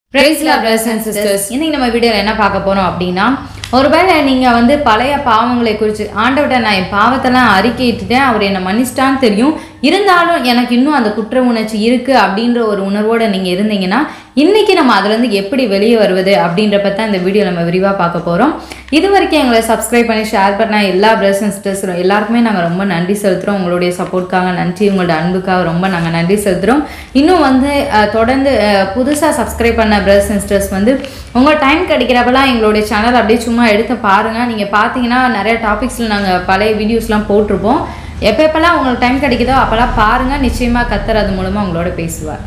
Price brothers and sisters இன்னைக்கு நம்ம வீடியோவில் என்ன பார்க்க போறோம் அப்படின்னா ஒருவேளை நீங்கள் வந்து பழைய பாவங்களை குறித்து ஆண்டவர்கிட்ட நான் என் பாவத்தெல்லாம் அறிக்கையிட்டுட்டேன் அவர் என்னை மன்னிச்சிட்டான்னு தெரியும் இருந்தாலும் எனக்கு இன்னும் அந்த குற்ற உணர்ச்சி இருக்குது அப்படின்ற ஒரு உணர்வோடு நீங்கள் இருந்தீங்கன்னா இன்னைக்கு நம்ம அதுலேருந்து எப்படி வெளியே வருவது அப்படின்றப்ப தான் இந்த வீடியோ நம்ம விரிவாக பார்க்க போகிறோம் இது வரைக்கும் எங்களை சப்ஸ்கிரைப் பண்ணி ஷேர் பண்ண எல்லா பிரதர்ஸ் அண்ட் சிஸ்டர்ஸ் எல்லாருக்குமே நாங்கள் ரொம்ப நன்றி செலுத்துகிறோம் உங்களுடைய சப்போர்ட்காக நன்றி உங்களோட அன்புக்காக ரொம்ப நாங்கள் நன்றி செலுத்துகிறோம் இன்னும் வந்து அஹ், தொடர்ந்து புதுசாக சப்ஸ்கிரைப் பண்ண பிரதர்ஸ் அண்ட் சிஸ்டர்ஸ் வந்து உங்கள் டைம் கிடைக்கிறப்பெல்லாம் எங்களுடைய சேனல் அப்படியே சும்மா எடுத்து பாருங்கள் நீங்கள் பார்த்தீங்கன்னா நிறைய டாபிக்ஸில் நாங்கள் பழைய வீடியோஸ்லாம் போட்டிருப்போம் எப்போ எப்போல்லாம் உங்களுக்கு டைம் கிடைக்குதோ அப்போல்லாம் பாருங்கள் நிச்சயமாக கத்தர் அது மூலமாக உங்களோட பேசுவார்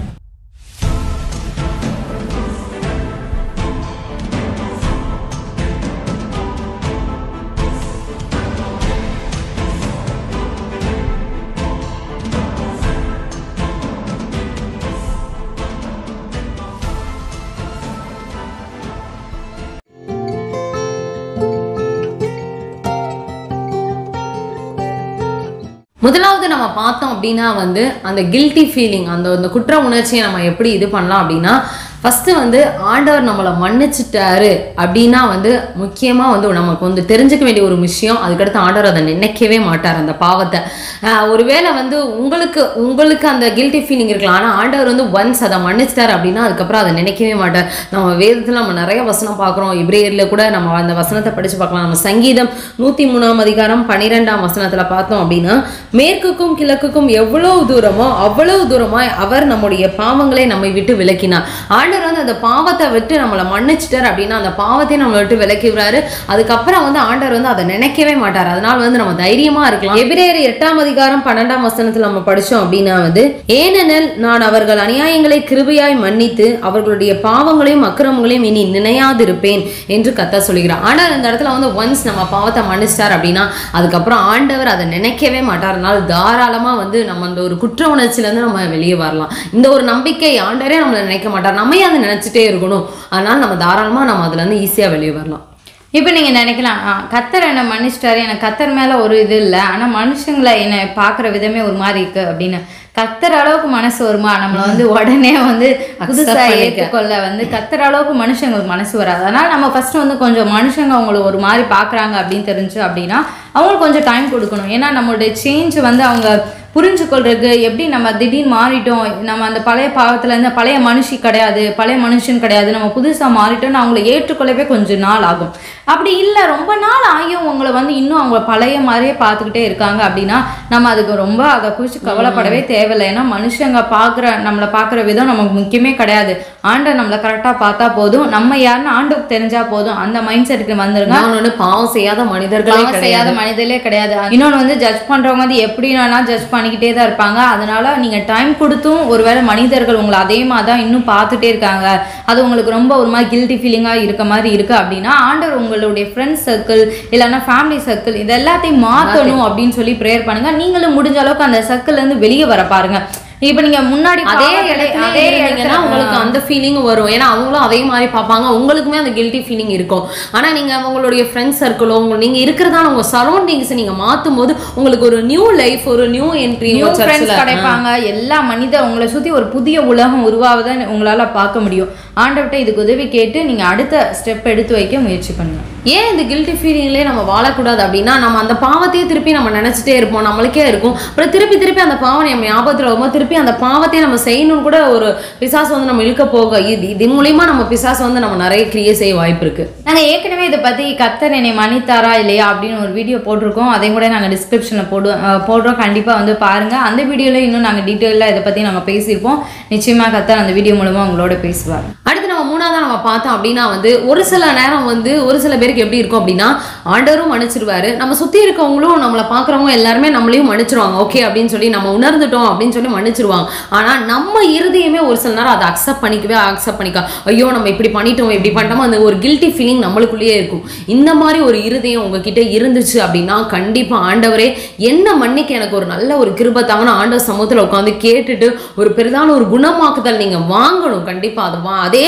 முதலாவது நம்ம பார்த்தோம் அப்படின்னா வந்து அந்த கில்ட்டி ஃபீலிங் அந்த அந்த குற்ற உணர்ச்சியை நம்ம எப்படி இது பண்ணலாம் அப்படின்னா ஃபஸ்ட்டு வந்து ஆண்டவர் நம்மளை மன்னிச்சிட்டாரு அப்படின்னா வந்து முக்கியமாக வந்து நமக்கு வந்து தெரிஞ்சுக்க வேண்டிய ஒரு விஷயம் அதுக்கடுத்து ஆண்டவர் அதை நினைக்கவே மாட்டார் அந்த பாவத்தை ஆஹ் ஒருவேளை வந்து உங்களுக்கு உங்களுக்கு அந்த கில்ட்டி ஃபீலிங் இருக்கலாம் ஆனால் ஆண்டவர் வந்து ஒன்ஸ் அதை மன்னிச்சிட்டார் அப்படின்னா அதுக்கப்புறம் அதை நினைக்கவே மாட்டார் நம்ம வேதத்தில் நம்ம நிறைய வசனம் பார்க்குறோம் இப்ரேயரில் கூட நம்ம அந்த வசனத்தை படித்து பார்க்கலாம் நம்ம சங்கீதம் நூற்றி மூணாம் அதிகாரம் பன்னிரெண்டாம் வசனத்தில் பார்த்தோம் அப்படின்னா மேற்குக்கும் கிழக்குக்கும் எவ்வளவு தூரமோ அவ்வளவு தூரமாய் அவர் நம்முடைய பாவங்களை நம்மை விட்டு விலக்கினார் ஆண்டவர் வந்து அந்த பாவத்தை விட்டு நம்மளை மன்னிச்சிட்டார் அப்படின்னா அந்த பாவத்தை நம்மளை விட்டு விலக்கிடுறாரு அதுக்கப்புறம் வந்து ஆண்டவர் வந்து அதை நினைக்கவே மாட்டார் அதனால வந்து நம்ம தைரியமா இருக்கலாம் எபிரேயர் எட்டாம் அதிகாரம் பன்னெண்டாம் வசனத்துல நம்ம படிச்சோம் அப்படின்னா வந்து ஏனெனில் நான் அவர்கள் அநியாயங்களை கிருபையாய் மன்னித்து அவர்களுடைய பாவங்களையும் அக்கிரமங்களையும் இனி நினையாதிருப்பேன் என்று கத்த சொல்கிறார் ஆனால் இந்த இடத்துல வந்து ஒன்ஸ் நம்ம பாவத்தை மன்னிச்சிட்டார் அப்படின்னா அதுக்கப்புறம் ஆண்டவர் அதை நினைக்கவே மாட்டார் அதனால தாராளமா வந்து நம்ம அந்த ஒரு குற்ற உணர்ச்சியில இருந்து நம்ம வெளியே வரலாம் இந்த ஒரு நம்பிக்கை ஆண்டவரே நம்மளை நினைக்க மாட்டார் நம்ம ஏன் அதை நினைச்சிட்டே இருக்கணும் அதனால நம்ம தாராளமா நம்ம அதுல இருந்து ஈஸியா வெளியே வரலாம் இப்போ நீங்கள் நினைக்கலாம் "ஆ, கத்தர் என்னை மன்னிச்சிட்டாரு எனக்கு கத்தர் மேலே ஒரு இது இல்லை ஆனால் மனுஷங்களை என்னை பார்க்குற விதமே ஒரு மாதிரி இருக்குது அப்படின்னு கத்தர் அளவுக்கு மனசு வருமா நம்மளை வந்து உடனே வந்து புதுசாக பண்ணிக்க. ஏற்றுக்கொள்ள வந்து கத்தர் அளவுக்கு மனுஷங்களுக்கு மனசு வராது அதனால் நம்ம ஃபஸ்ட்டு வந்து கொஞ்சம் மனுஷங்க அவங்கள ஒரு மாதிரி பார்க்குறாங்க அப்படின்னு தெரிஞ்சு அப்படின்னா அவங்களுக்கு கொஞ்சம் டைம் கொடுக்கணும் ஏன்னா நம்மளுடைய சேஞ்ச் வந்து அவங்க புரிஞ்சுக்கொள்றதுக்கு எப்படி நம்ம திடீர்னு மாறிட்டோம் நம்ம அந்த பழைய பாவத்துல இருந்து பழைய மனுஷி கிடையாது பழைய மனுஷன் கிடையாது நம்ம புதுசா மாறிட்டோம்னு அவங்கள ஏற்றுக்கொள்ளவே கொஞ்சம் நாள் ஆகும் அப்படி இல்லை ரொம்ப நாள் ஆகியும் உங்களை வந்து இன்னும் அவங்க பழைய மாதிரியே பார்த்துக்கிட்டே இருக்காங்க அப்படின்னா நம்ம அதுக்கு ரொம்ப அதை குறித்து கவலைப்படவே தேவையில்லை ஏன்னா மனுஷங்க பார்க்குற நம்மளை பார்க்குற விதம் நமக்கு முக்கியமே கிடையாது ஆண்டை நம்மளை கரெக்டாக பார்த்தா போதும் நம்ம யாருன்னு ஆண்டுக்கு தெரிஞ்சா போதும் அந்த மைண்ட் செட்டுக்கு வந்துருங்க நான் ஒண்ணு பாவம் செய்யாத மனிதர்களே பாவம் செய்யாத கிடையாது மனிதர்களே கிடையாது இன்னொன்று வந்து ஜட்ஜ் பண்றவங்க வந்து எப்படி வேணா ஜட்ஜ் பண்ணிக்கிட்டே தான் இருப்பாங்க அதனால நீங்க டைம் கொடுத்தும் ஒருவேளை மனிதர்கள் உங்களை அதே மாதிரி தான் இன்னும் பார்த்துட்டே இருக்காங்க அது உங்களுக்கு ரொம்ப ஒரு மாதிரி கில்ட்டி ஃபீலிங்காக இருக்க மாதிரி இருக்கு அப்படின்னா ஆண்டவர் உங்களுடைய ஃப்ரெண்ட்ஸ் சர்க்கிள் இல்லைன்னா ஃபேமிலி சர்க்கிள் இது எல்லாத்தையும் மாற்றணும் அப்படின்னு சொல்லி ப்ரேயர் பண்ணுங்க நீங்களும் முடிஞ்ச அளவுக்கு அந்த circle ல இருந்து வெளியே வர பாருங்க இப்போ நீங்க முன்னாடி அதே பாவத்துல- இடத்துல அதே இருந்தீங்கன்னா இடத்துல உங்களுக்கு அந்த ஃபீலிங் வரும் ஏன்னா அவங்களும் அதே மாதிரி பார்ப்பாங்க உங்களுக்குமே அந்த கில்ட்டி ஃபீலிங் இருக்கும் ஆனா நீங்க உங்களுடைய ஃப்ரெண்ட்ஸ் சர்க்கிளோ உங்க நீங்க இருக்கிறதான உங்க சரௌண்டிங்ஸ் நீங்க மாத்தும் போது உங்களுக்கு ஒரு நியூ லைஃப் ஒரு நியூ என்ட்ரி நியூ ஃப்ரெண்ட்ஸ் கிடைப்பாங்க எல்லா மனித உங்களை சுத்தி ஒரு புதிய உலகம் உருவாவதை உங்களால பார்க்க முடியும் ஆண்டவர்கிட்ட இதுக்கு உதவி கேட்டு நீங்க அடுத்த ஸ்டெப் எடுத்து வைக்க முயற்சி பண்ணுங்க ஏன் இந்த கில்ட்டி ஃபீலிங்லேயே நம்ம வாழக்கூடாது அப்படின்னா நம்ம அந்த பாவத்தையே திருப்பி நம்ம நினைச்சிட்டே இருப்போம் நம்மளுக்கே இருக்கும் அப்புறம் திருப்பி திருப்பி அந்த பாவம் நம்ம ஞாபகத்தில் வரும்போது திருப்பி அந்த பாவத்தையே நம்ம செய்யணும்னு கூட ஒரு பிசாசு வந்து நம்ம இழுக்க போக இது இது மூலியமா நம்ம பிசாசு வந்து நம்ம நிறைய கிரியை செய்ய வாய்ப்பு இருக்கு நாங்க ஏற்கனவே இதை பத்தி கத்தர் என்னை மன்னித்தாரா இல்லையா அப்படின்னு ஒரு வீடியோ போட்டிருக்கோம் அதையும் கூட நாங்க டிஸ்கிரிப்ஷன்ல போடுவோம் அஹ் போடுறோம் கண்டிப்பா வந்து பாருங்க அந்த வீடியோல இன்னும் நாங்க டீட்டெயிலாக இதை பத்தி நாங்க பேசியிருப்போம் நிச்சயமா கத்தர் அந்த வீடியோ மூலமா உங்களோட பேசுவார் அடுத்து நம்ம மூணாவதா நம்ம பார்த்தோம் அப்படின்னா வந்து ஒரு சில நேரம் வந்து ஒரு சில பேருக்கு எப்படி இருக்கும் அப்படின்னா ஆண்டவரும் மன்னிச்சிருவாரு நம்ம சுத்தி இருக்கவங்களும் நம்மளை பார்க்குறவங்க எல்லாருமே நம்மளையும் மன்னிச்சிருவாங்க ஓகே அப்படின்னு சொல்லி நம்ம உணர்ந்துட்டோம் அப்படின்னு சொல்லி மன்னிச்சிருவாங்க ஆனா நம்ம இருதயமே ஒரு சில நேரம் அதை அக்செப்ட் பண்ணிக்கவே அக்செப்ட் பண்ணிக்க ஐயோ நம்ம இப்படி பண்ணிட்டோம் இப்படி பண்ணிட்டோமோ அந்த ஒரு கில்ட்டி ஃபீலிங் நம்மளுக்குள்ளேயே இருக்கும் இந்த மாதிரி ஒரு இருதயம் உங்ககிட்ட இருந்துச்சு அப்படின்னா கண்டிப்பா ஆண்டவரே என்ன மன்னிக்க எனக்கு ஒரு நல்ல ஒரு கிருபை தாங்கன்னு ஆண்டவர் சமூகத்துல உட்காந்து கேட்டுட்டு ஒரு பெரிதான ஒரு குணமாக்குதல் நீங்க வாங்கணும் கண்டிப்பா அது வா அதே ஃபீலிங்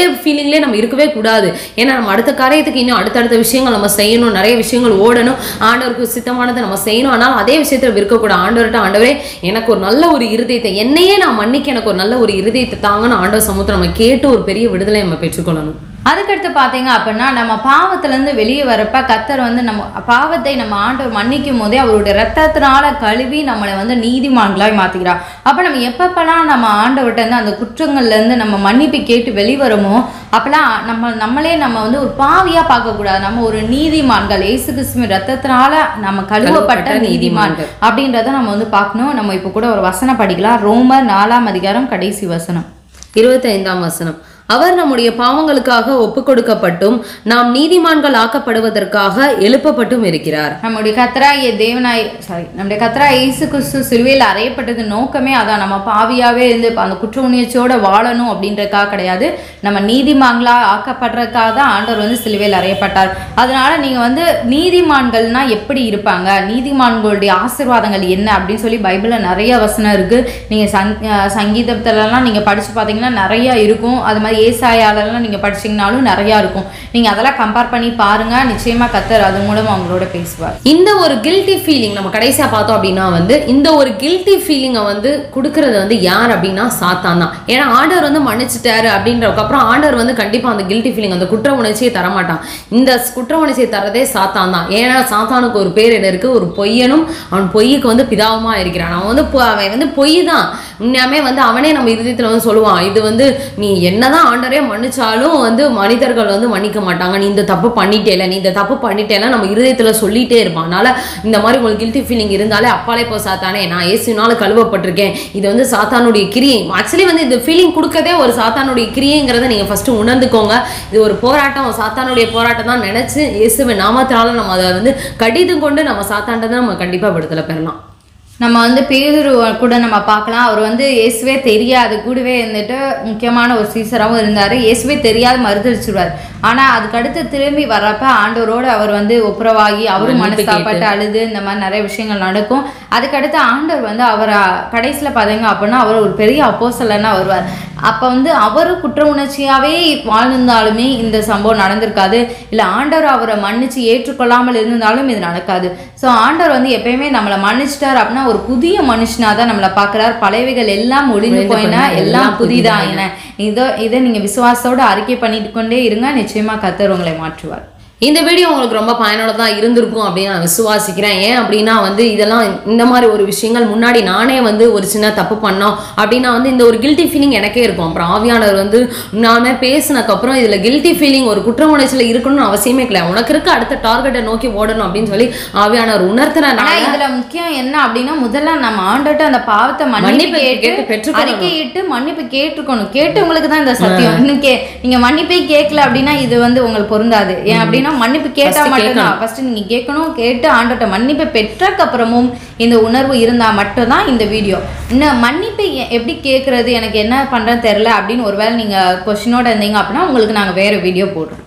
ஃபீலிங்லேயே நம்ம இருக்கவே கூடாது ஏன்னா நம்ம அடுத்த காரியத்துக்கு இன்னும் அடுத்தடுத்த விஷயங்கள் நம்ம செய்யணும் நிறைய விஷயங்கள் ஓடணும் ஆண்டவருக்கு சித்தமானதை நம்ம செய்யணும் ஆனால் அதே விஷயத்துல இருக்கக்கூடாது ஆண்டவர்கிட்ட ஆண்டவரே எனக்கு ஒரு நல்ல ஒரு இருதயத்தை என்னையே நான் மன்னிக்க எனக்கு ஒரு நல்ல ஒரு இருதயத்தை தாங்கன்னு ஆண்டவர் சமூகத்தை நம்ம கேட்டு ஒரு பெரிய விடுதலை நம்ம பெற்றுக்கொள்ளணும் அதுக்கடுத்து பார்த்தீங்க அப்படின்னா நம்ம பாவத்திலேருந்து வெளியே வரப்ப கத்தர் வந்து நம்ம பாவத்தை நம்ம ஆண்டவர் மன்னிக்கும் போதே அவருடைய ரத்தத்தினால கழுவி நம்மளை வந்து நீதிமான்களாய் மாற்றிக்கிறார் அப்போ நம்ம எப்பப்பெல்லாம் நம்ம ஆண்டவர்கிட்ட இருந்து அந்த குற்றங்கள்லேருந்து நம்ம மன்னிப்பு கேட்டு வெளிவரமோ அப்போல்லாம் நம்ம நம்மளே நம்ம வந்து ஒரு பாவியாக பார்க்கக்கூடாது நம்ம ஒரு நீதிமான்கள் இயேசு கிறிஸ்துவின் ரத்தத்தினால நம்ம கழுவப்பட்ட கழுவப்பட்ட நீதிமான் நீதிமான்கள். அப்படின்றத நம்ம வந்து பார்க்கணும் நம்ம இப்போ கூட ஒரு வசனம் படிக்கலாம் ரோமர் நாலாம் அதிகாரம் கடைசி வசனம் இருபத்தைந்தாம் வசனம் அவர் நம்முடைய பாவங்களுக்காக ஒப்புக் கொடுக்கப்பட்டும் நாம் நீதிமான்கள் ஆக்கப்படுவதற்காக எழுப்பப்பட்டும் இருக்கிறார் நம்முடைய கத்தராகிய தேவனாய் சாரி நம்முடைய கத்தரா இயேசு கிறிஸ்து சிலுவையில் அறையப்பட்டது நோக்கமே அதான் நம்ம பாவியாவே இருந்து அந்த குற்ற உணர்ச்சியோட வாழணும் அப்படின்றதுக்காக கிடையாது நம்ம நீதிமான்களா ஆக்கப்படுறதுக்காக தான் ஆண்டவர் வந்து சிலுவையில் அறையப்பட்டார் அதனால நீங்க வந்து நீதிமான்கள்னா எப்படி இருப்பாங்க நீதிமான்களுடைய ஆசீர்வாதங்கள் என்ன அப்படின்னு சொல்லி பைபிள்ல நிறைய வசனம் இருக்கு நீங்க சங் அஹ் சங்கீதத்துலலாம் நீங்க படிச்சு பார்த்தீங்கன்னா நிறைய இருக்கும் அது மாதிரி ஏசாயாலெல்லாம் நீங்க படிச்சீங்கனாலும் நிறைய இருக்கும் நீங்க அதெல்லாம் கம்பேர் பண்ணி பாருங்க நிச்சயமா கத்தர் அது மூலம் அவங்களோட பேசுவார் இந்த ஒரு கில்ட்டி ஃபீலிங் நம்ம கடைசியா பார்த்தோம் அப்படின்னா வந்து இந்த ஒரு கில்ட்டி ஃபீலிங்கை வந்து கொடுக்கறது வந்து யார் அப்படின்னா சாத்தான் தான் ஏன்னா ஆண்டவர் வந்து மன்னிச்சிட்டாரு அப்படின்றதுக்கு அப்புறம் ஆண்டவர் வந்து கண்டிப்பா அந்த கில்ட்டி ஃபீலிங் அந்த குற்ற உணர்ச்சியை தரமாட்டான் இந்த குற்ற உணர்ச்சியை தரதே சாத்தான் தான் ஏன்னா சாத்தானுக்கு ஒரு பேர் என்ன இருக்கு ஒரு பொய்யனும் அவன் பொய்யுக்கு வந்து பிதாவுமா இருக்கிறான் அவன் வந்து பொ- அவன் வந்து பொய் தான் உண்மையாமே வந்து அவனே நம்ம இருதயத்துல வந்து சொல்லுவான் இது வந்து நீ என்னதான் ஆண்டரே மன்னிச்சாலும் வந்து மனிதர்கள் வந்து மன்னிக்க மாட்டாங்க நீ இந்த தப்பு பண்ணிட்டேல நீ இந்த தப்பு பண்ணிட்டேல நம்ம இருதயத்துல சொல்லிட்டே இருப்பான் அதனால இந்த மாதிரி உங்களுக்கு கில்ட்டி ஃபீலிங் இருந்தாலே அப்பாலே போ சாத்தானே நான் இயேசுனால கழுவப்பட்டிருக்கேன் இது வந்து சாத்தானுடைய கிரியை ஆக்சுவலி வந்து இந்த ஃபீலிங் கொடுக்கதே ஒரு சாத்தானுடைய கிரியைங்கிறத நீங்க ஃபர்ஸ்ட் உணர்ந்துக்கோங்க இது ஒரு போராட்டம் சாத்தானுடைய போராட்டம் தான் நினைச்சு இயேசுவின் நாமத்தினால நம்ம அதை வந்து கடிதம் கொண்டு நம்ம சாத்தாண்டதை நம்ம கண்டிப்பா விடுதலை பெறலாம் நம்ம வந்து பேதுரு கூட நம்ம பார்க்கலாம் அவர் வந்து இயேசுவே தெரியாது கூடவே இருந்துட்டு முக்கியமான ஒரு சீசராகவும் இருந்தார் இயேசுவே தெரியாது மறுதளிச்சிருவார் ஆனால் அதுக்கடுத்து திரும்பி வர்றப்ப ஆண்டவரோடு அவர் வந்து ஒப்புரவாகி அவரும் மன்னிப்பு மனஸ்தாப்பட்டு அழுது இந்த மாதிரி நிறைய விஷயங்கள் நடக்கும் அதுக்கடுத்து ஆண்டவர் வந்து அவரை கடைசியில் பார்த்தீங்க அப்படின்னா அவர் ஒரு பெரிய அப்போசலன்னா வருவார் அப்போ வந்து அவர் குற்ற உணர்ச்சியாகவே வாழ்ந்திருந்தாலுமே இந்த சம்பவம் நடந்திருக்காது இல்லை ஆண்டவர் அவரை மன்னிச்சு ஏற்றுக்கொள்ளாமல் இருந்தாலும் இது நடக்காது ஸோ ஆண்டவர் வந்து எப்பயுமே நம்மளை மன்னிச்சிட்டார் அப்படின்னா ஒரு புதிய மனுஷனாக தான் நம்மளை பார்க்குறார் பழையவைகள் எல்லாம் ஒளிந்து ஒழிந்து போயினா போயின, எல்லாம் எல்லாம் புதிதா புதிதாயின. என இதோ இதை நீங்கள் விசுவாசத்தோட அறிக்கை பண்ணிட்டு கொண்டே இருங்க நிச்சயமாக கத்தர் உங்களை மாற்றுவார் இந்த வீடியோ உங்களுக்கு ரொம்ப பயனுள்ளதா இருந்திருக்கும் அப்படின்னு நான் விசுவாசிக்கிறேன் ஏன் அப்படின்னா வந்து இதெல்லாம் இந்த மாதிரி ஒரு விஷயங்கள் முன்னாடி நானே வந்து ஒரு சின்ன தப்பு பண்ணோம் அப்படின்னா வந்து இந்த ஒரு கில்ட்டி ஃபீலிங் எனக்கே இருக்கும் அப்புறம் ஆவியானவர் வந்து நானே பேசினக்கப்புறம் இதுல கில்ட்டி ஃபீலிங் ஒரு குற்ற உணர்ச்சியில் இருக்கணும்னு அவசியமே கிடையாது உனக்கு இருக்க அடுத்த டார்கெட்டை நோக்கி ஓடணும் அப்படின்னு சொல்லி ஆவியானவர் ஆனா உணர்த்தினால இதுல முக்கியம் என்ன அப்படின்னா முதல்ல நம்ம ஆண்டவர்ட்ட அந்த பாவத்தை மன்னிப்பு மன்னிப்பு கேட்டு கேட்டு பெற்றுக்கொள்ளணும். அறிக்கையிட்டு மன்னிப்பு கேட்டுக்கணும் கேட்டவங்களுக்கு தான் இந்த சத்தியம் இன்னும் கே நீங்க மன்னிப்பே கேட்கல அப்படின்னா இது வந்து உங்களுக்கு பொருந்தாது ஏன் அப்படின்னா மன்னிப்பு கேட்டா First மட்டும்தான் ஃபர்ஸ்ட் நீங்க கேட்கணும் கேட்டு ஆண்டவர்ட்ட மன்னிப்பை பெற்றக்கு அப்புறமும் இந்த உணர்வு இருந்தா மட்டும்தான் இந்த வீடியோ இன்னும் மன்னிப்பை எ- எப்படி கேட்கறது எனக்கு என்ன பண்றேன்னு தெரியல அப்படின்னு ஒருவேளை நீங்க கொஸ்டினோட இருந்தீங்க அப்படின்னா உங்களுக்கு நாங்க வேற வீடியோ போடுறோம்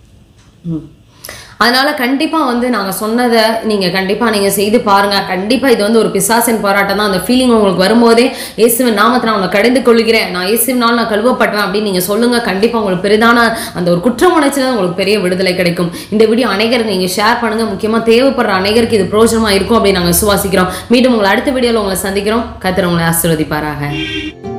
ம். அதனால கண்டிப்பா வந்து நாங்க சொன்னதை நீங்க கண்டிப்பா நீங்க செய்து பாருங்க கண்டிப்பா இது வந்து ஒரு பிசாசின் போராட்டம் தான் அந்த ஃபீலிங் உங்களுக்கு வரும்போதே இயேசுவின் நாமத்தை நான் உங்களை கடிந்து கொள்கிறேன் நான் இயேசுவினால் நான் கழுவப்பட்டேன் அப்படின்னு நீங்க சொல்லுங்க கண்டிப்பா உங்களுக்கு பெரிதான அந்த ஒரு குற்றம் உணர்ச்சியில உங்களுக்கு பெரிய விடுதலை கிடைக்கும் இந்த வீடியோ அனைவருக்கு நீங்க ஷேர் பண்ணுங்க முக்கியமா தேவைப்படுற அனைவருக்கு இது பிரோஜனமா இருக்கும் அப்படின்னு நாங்க விசுவாசிக்கிறோம் மீண்டும் உங்களை அடுத்த வீடியோல உங்களை சந்திக்கிறோம் கத்திர உங்களை ஆசீர்வதிப்பாராக